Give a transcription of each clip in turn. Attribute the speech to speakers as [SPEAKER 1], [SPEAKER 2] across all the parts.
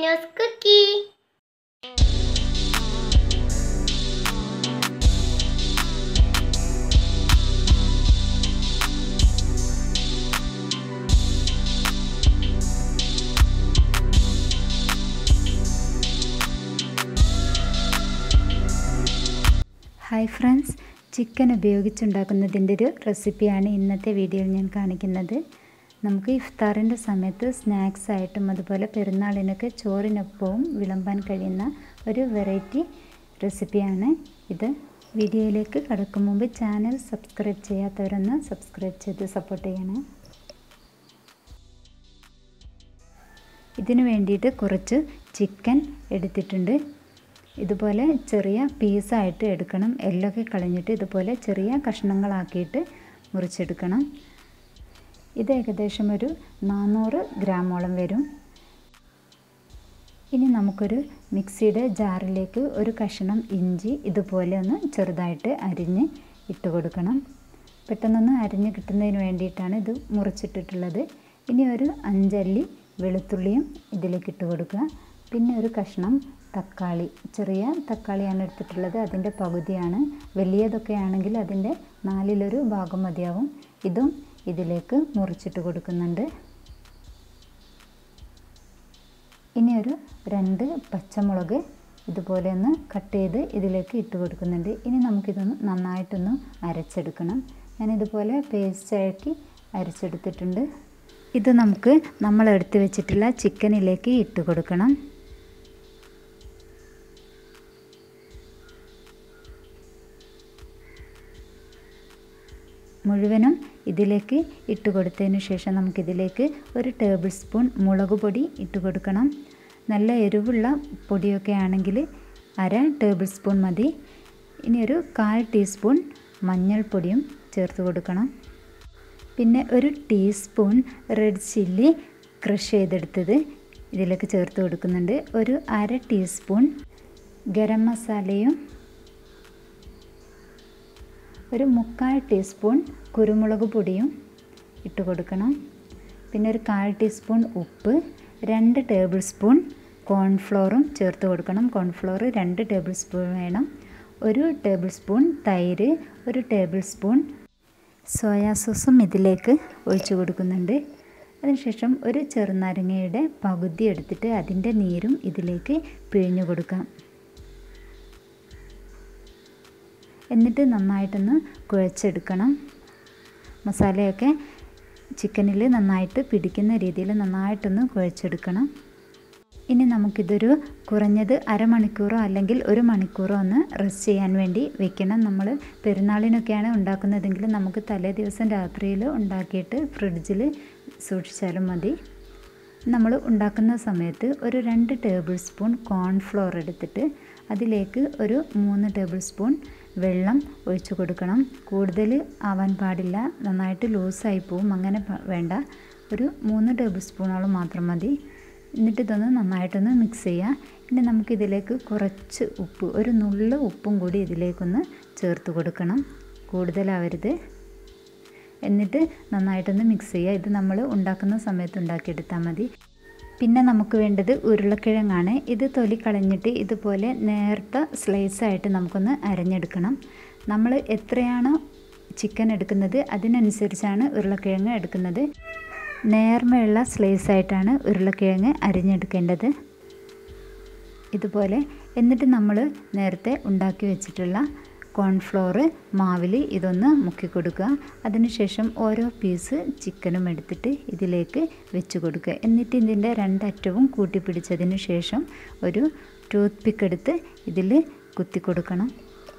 [SPEAKER 1] മിന്നൂസ് cookie
[SPEAKER 2] hi friends chicken ഉപയോഗിച്ചുണ്ടാക്കുന്നതിൻ്റെ ഒരു റെസിപ്പിയാണ് ഇന്നത്തെ വീഡിയോയിൽ ഞാൻ കാണിക്കുന്നത് നമുക്ക് ഇഫ്താറിൻ്റെ സമയത്ത് സ്നാക്സ് ആയിട്ടും അതുപോലെ പെരുന്നാളിനൊക്കെ ചോറിനൊപ്പവും വിളമ്പാൻ കഴിയുന്ന ഒരു വെറൈറ്റി റെസിപ്പിയാണ് ഇത് വീഡിയോയിലേക്ക് കടക്കും മുമ്പ് ചാനൽ സബ്സ്ക്രൈബ് ചെയ്യാത്തവരൊന്ന് സബ്സ്ക്രൈബ് ചെയ്ത് സപ്പോർട്ട് ചെയ്യണേ ഇതിനു വേണ്ടിയിട്ട് കുറച്ച് ചിക്കൻ എടുത്തിട്ടുണ്ട് ഇതുപോലെ ചെറിയ പീസായിട്ട് എടുക്കണം എല്ലൊക്കെ കളഞ്ഞിട്ട് ഇതുപോലെ ചെറിയ കഷ്ണങ്ങളാക്കിയിട്ട് മുറിച്ചെടുക്കണം ഇത് ഏകദേശം ഒരു നാനൂറ് ഗ്രാമോളം വരും ഇനി നമുക്കൊരു മിക്സിയുടെ ജാറിലേക്ക് ഒരു കഷ്ണം ഇഞ്ചി ഇതുപോലെ ഒന്ന് ചെറുതായിട്ട് അരിഞ്ഞ് ഇട്ട് കൊടുക്കണം പെട്ടെന്നൊന്ന് അരിഞ്ഞ് കിട്ടുന്നതിന് വേണ്ടിയിട്ടാണ് ഇത് മുറിച്ചിട്ടിട്ടുള്ളത് ഇനി ഒരു അഞ്ചല്ലി വെളുത്തുള്ളിയും ഇതിലേക്ക് ഇട്ട് കൊടുക്കുക പിന്നെ ഒരു കഷ്ണം തക്കാളി ചെറിയ തക്കാളിയാണ് എടുത്തിട്ടുള്ളത് അതിൻ്റെ പകുതിയാണ് വലിയതൊക്കെ ആണെങ്കിൽ അതിൻ്റെ നാലിലൊരു ഭാഗം മതിയാവും ഇതും ഇതിലേക്ക് മുറിച്ചിട്ട് കൊടുക്കുന്നുണ്ട് ഇനി ഒരു രണ്ട് പച്ചമുളക് ഇതുപോലെ ഒന്ന് കട്ട് ചെയ്ത് ഇതിലേക്ക് ഇട്ട് കൊടുക്കുന്നുണ്ട് ഇനി നമുക്കിതൊന്ന് നന്നായിട്ടൊന്ന് അരച്ചെടുക്കണം ഞാനിതുപോലെ പേസ്റ്റാക്കി അരച്ചെടുത്തിട്ടുണ്ട് ഇത് നമുക്ക് നമ്മൾ എടുത്ത് വെച്ചിട്ടുള്ള ചിക്കനിലേക്ക് ഇട്ട് കൊടുക്കണം മുഴുവനും ഇതിലേക്ക് ഇട്ട് കൊടുത്തതിന് ശേഷം നമുക്കിതിലേക്ക് ഒരു ടേബിൾ സ്പൂൺ മുളക് പൊടി ഇട്ട് കൊടുക്കണം നല്ല എരിവുള്ള പൊടിയൊക്കെ ആണെങ്കിൽ അര ടേബിൾ സ്പൂൺ മതി ഇനി ഒരു കാൽ ടീസ്പൂൺ മഞ്ഞൾപ്പൊടിയും ചേർത്ത് കൊടുക്കണം പിന്നെ ഒരു ടീസ്പൂൺ റെഡ് ചില്ലി ക്രഷ് ചെയ്തെടുത്തത് ഇതിലേക്ക് ചേർത്ത് കൊടുക്കുന്നുണ്ട് ഒരു അര ടീസ്പൂൺ ഗരം മസാലയും ഒരു മുക്കാൽ ടീസ്പൂൺ കുരുമുളക് പൊടിയും ഇട്ട് കൊടുക്കണം പിന്നെ ഒരു കാൽ ടീസ്പൂൺ ഉപ്പ് രണ്ട് ടേബിൾ സ്പൂൺ കോൺഫ്ലോറും ചേർത്ത് കൊടുക്കണം കോൺഫ്ലോർ രണ്ട് ടേബിൾ സ്പൂൺ വേണം ഒരു ടേബിൾ സ്പൂൺ തൈര് ഒരു ടേബിൾ സ്പൂൺ സോയാ സോസും ഇതിലേക്ക് ഒഴിച്ചു കൊടുക്കുന്നുണ്ട് അതിനുശേഷം ഒരു ചെറുനാരങ്ങയുടെ പകുതി എടുത്തിട്ട് അതിൻ്റെ നീരും ഇതിലേക്ക് പിഴിഞ്ഞു കൊടുക്കാം എന്നിട്ട് നന്നായിട്ടൊന്ന് കുഴച്ചെടുക്കണം മസാലയൊക്കെ ചിക്കനിൽ നന്നായിട്ട് പിടിക്കുന്ന രീതിയിൽ നന്നായിട്ടൊന്ന് കുഴച്ചെടുക്കണം ഇനി നമുക്കിതൊരു കുറഞ്ഞത് അരമണിക്കൂറോ അല്ലെങ്കിൽ ഒരു മണിക്കൂറോ ഒന്ന് റെസ്റ്റ് ചെയ്യാൻ വേണ്ടി വെക്കണം നമ്മൾ പെരുന്നാളിനൊക്കെയാണ് ഉണ്ടാക്കുന്നതെങ്കിൽ നമുക്ക് തലേ ദിവസം രാത്രിയിൽ ഉണ്ടാക്കിയിട്ട് ഫ്രിഡ്ജിൽ സൂക്ഷിച്ചാലും മതി നമ്മൾ ഉണ്ടാക്കുന്ന സമയത്ത് ഒരു രണ്ട് ടേബിൾ സ്പൂൺ കോൺഫ്ലോർ എടുത്തിട്ട് അതിലേക്ക് ഒരു മൂന്ന് ടേബിൾ സ്പൂൺ വെള്ളം ഒഴിച്ചു കൊടുക്കണം കൂടുതൽ ആവാൻ പാടില്ല നന്നായിട്ട് ലൂസായി പോവും അങ്ങനെ വേണ്ട ഒരു മൂന്ന് ടേബിൾ സ്പൂണോളം മാത്രം മതി എന്നിട്ട് ഇതൊന്ന് നന്നായിട്ടൊന്ന് മിക്സ് ചെയ്യുക ഇനി നമുക്കിതിലേക്ക് കുറച്ച് ഉപ്പ് ഒരു നുള്ള് ഉപ്പും കൂടി ഇതിലേക്കൊന്ന് ചേർത്ത് കൊടുക്കണം കൂടുതലാവരുത് എന്നിട്ട് നന്നായിട്ടൊന്ന് മിക്സ് ചെയ്യുക ഇത് നമ്മൾ ഉണ്ടാക്കുന്ന സമയത്ത് ഉണ്ടാക്കിയെടുത്താൽ മതി പിന്നെ നമുക്ക് വേണ്ടത് ഉരുളക്കിഴങ്ങാണ് ഇത് തൊലി കളഞ്ഞിട്ട് ഇതുപോലെ നേർത്ത സ്ലൈസായിട്ട് നമുക്കൊന്ന് അരഞ്ഞെടുക്കണം നമ്മൾ എത്രയാണോ ചിക്കൻ എടുക്കുന്നത് അതിനനുസരിച്ചാണ് ഉരുളക്കിഴങ്ങ് എടുക്കുന്നത് നേർമയുള്ള സ്ലൈസായിട്ടാണ് ഉരുളക്കിഴങ്ങ് അരിഞ്ഞെടുക്കേണ്ടത് ഇതുപോലെ എന്നിട്ട് നമ്മൾ നേരത്തെ ഉണ്ടാക്കി വെച്ചിട്ടുള്ള കോൺഫ്ലോർ മാവിൽ ഇതൊന്ന് മുക്കി കൊടുക്കുക അതിനുശേഷം ഓരോ പീസ് ചിക്കനും എടുത്തിട്ട് ഇതിലേക്ക് വെച്ച് കൊടുക്കുക എന്നിട്ട് ഇതിൻ്റെ രണ്ടറ്റവും കൂട്ടിപ്പിടിച്ചതിന് ശേഷം ഒരു ടൂത്ത് പിക്ക് എടുത്ത് ഇതിൽ കുത്തി കൊടുക്കണം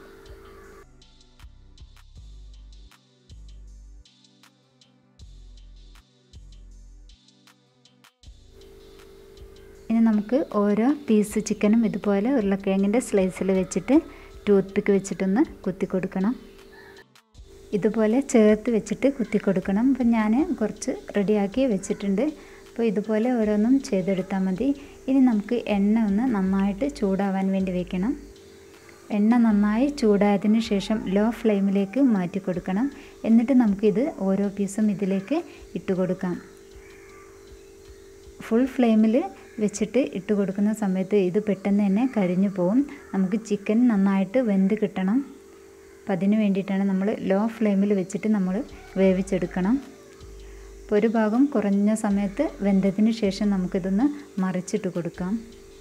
[SPEAKER 2] ഇനി നമുക്ക് ഓരോ പീസ് ചിക്കനും ഇതുപോലെ ഉരുളക്കിഴങ്ങിൻ്റെ സ്ലൈസിൽ വെച്ചിട്ട് ടൂത്ത് പിക്ക് വെച്ചിട്ടൊന്ന് കുത്തി കൊടുക്കണം ഇതുപോലെ ചേർത്ത് വെച്ചിട്ട് കുത്തി കൊടുക്കണം അപ്പം ഞാൻ കുറച്ച് റെഡിയാക്കി വെച്ചിട്ടുണ്ട് അപ്പോൾ ഇതുപോലെ ഓരോന്നും ചെയ്തെടുത്താൽ മതി ഇനി നമുക്ക് എണ്ണ ഒന്ന് നന്നായിട്ട് ചൂടാവാൻ വേണ്ടി വെക്കണം എണ്ണ നന്നായി ചൂടായതിന് ശേഷം ലോ ഫ്ലെയിമിലേക്ക് മാറ്റി കൊടുക്കണം എന്നിട്ട് നമുക്കിത് ഓരോ പീസും ഇതിലേക്ക് ഇട്ട് കൊടുക്കാം ഫുൾ ഫ്ലെയിമിൽ വെച്ചിട്ട് ഇട്ട് കൊടുക്കുന്ന സമയത്ത് ഇത് പെട്ടെന്ന് തന്നെ കരിഞ്ഞു പോകും നമുക്ക് ചിക്കൻ നന്നായിട്ട് വെന്ത് കിട്ടണം അപ്പം അതിന് വേണ്ടിയിട്ടാണ് നമ്മൾ ലോ ഫ്ലെയിമിൽ വെച്ചിട്ട് നമ്മൾ വേവിച്ചെടുക്കണം അപ്പോൾ ഒരു ഭാഗം കുറഞ്ഞ സമയത്ത് വെന്തതിന് ശേഷം നമുക്കിതൊന്ന് മറിച്ചിട്ട് കൊടുക്കാം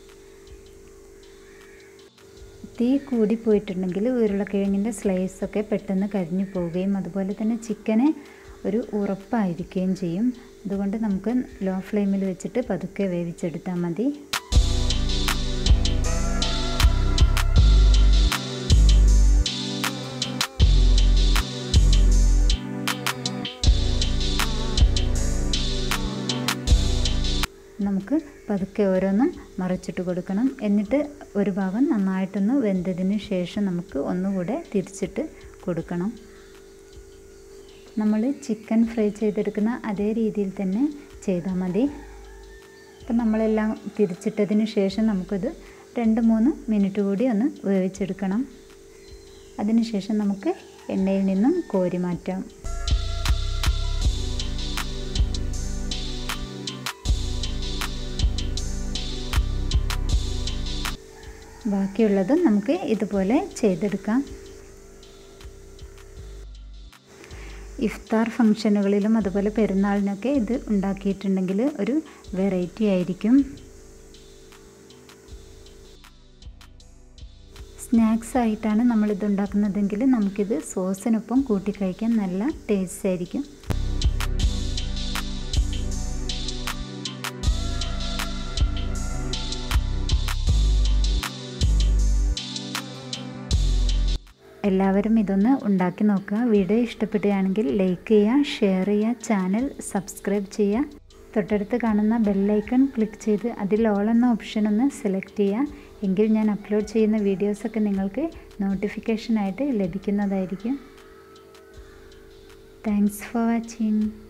[SPEAKER 2] തീ കൂടിപ്പോയിട്ടുണ്ടെങ്കിൽ ഉരുളക്കിഴങ്ങിൻ്റെ സ്ലൈസൊക്കെ പെട്ടെന്ന് കരിഞ്ഞു പോവുകയും അതുപോലെ തന്നെ ചിക്കന് ഒരു ഉറപ്പായിരിക്കുകയും ചെയ്യും അതുകൊണ്ട് നമുക്ക് ലോ ഫ്ലെയിമിൽ വെച്ചിട്ട് പതുക്കെ വേവിച്ചെടുത്താൽ മതി നമുക്ക് പതുക്കെ ഓരോന്നും മറിച്ചിട്ട് കൊടുക്കണം എന്നിട്ട് ഒരു ഭാഗം നന്നായിട്ടൊന്ന് വെന്തതിന് ശേഷം നമുക്ക് ഒന്നുകൂടെ തിരിച്ചിട്ട് കൊടുക്കണം നമ്മൾ ചിക്കൻ ഫ്രൈ ചെയ്തെടുക്കുന്ന അതേ രീതിയിൽ തന്നെ ചെയ്താൽ മതി അപ്പം നമ്മളെല്ലാം തിരിച്ചിട്ടതിന് ശേഷം നമുക്കത് രണ്ട് മൂന്ന് മിനിറ്റ് കൂടി ഒന്ന് വേവിച്ചെടുക്കണം അതിനുശേഷം നമുക്ക് എണ്ണയിൽ നിന്നും കോരി മാറ്റാം ബാക്കിയുള്ളത് നമുക്ക് ഇതുപോലെ ചെയ്തെടുക്കാം ഇഫ്താർ ഫംഗ്ഷനുകളിലും അതുപോലെ പെരുന്നാളിനൊക്കെ ഇത് ഉണ്ടാക്കിയിട്ടുണ്ടെങ്കിൽ ഒരു വെറൈറ്റി ആയിരിക്കും സ്നാക്സ് ആയിട്ടാണ് നമ്മളിത് ഉണ്ടാക്കുന്നതെങ്കിൽ നമുക്കിത് സോസിനൊപ്പം കൂട്ടി കഴിക്കാൻ നല്ല ടേസ്റ്റ് ആയിരിക്കും എല്ലാവരും ഇതൊന്ന് ഉണ്ടാക്കി നോക്കുക വീഡിയോ ഇഷ്ടപ്പെടുകയാണെങ്കിൽ ലൈക്ക് ചെയ്യുക ഷെയർ ചെയ്യുക ചാനൽ സബ്സ്ക്രൈബ് ചെയ്യുക തൊട്ടടുത്ത് കാണുന്ന ബെല്ലൈക്കൺ ക്ലിക്ക് ചെയ്ത് അതിൽ ഓൾ എന്ന ഓപ്ഷൻ ഒന്ന് സെലക്ട് ചെയ്യുക എങ്കിൽ ഞാൻ അപ്ലോഡ് ചെയ്യുന്ന വീഡിയോസൊക്കെ നിങ്ങൾക്ക് നോട്ടിഫിക്കേഷനായിട്ട് ലഭിക്കുന്നതായിരിക്കും താങ്ക്സ് ഫോർ വാച്ചിങ്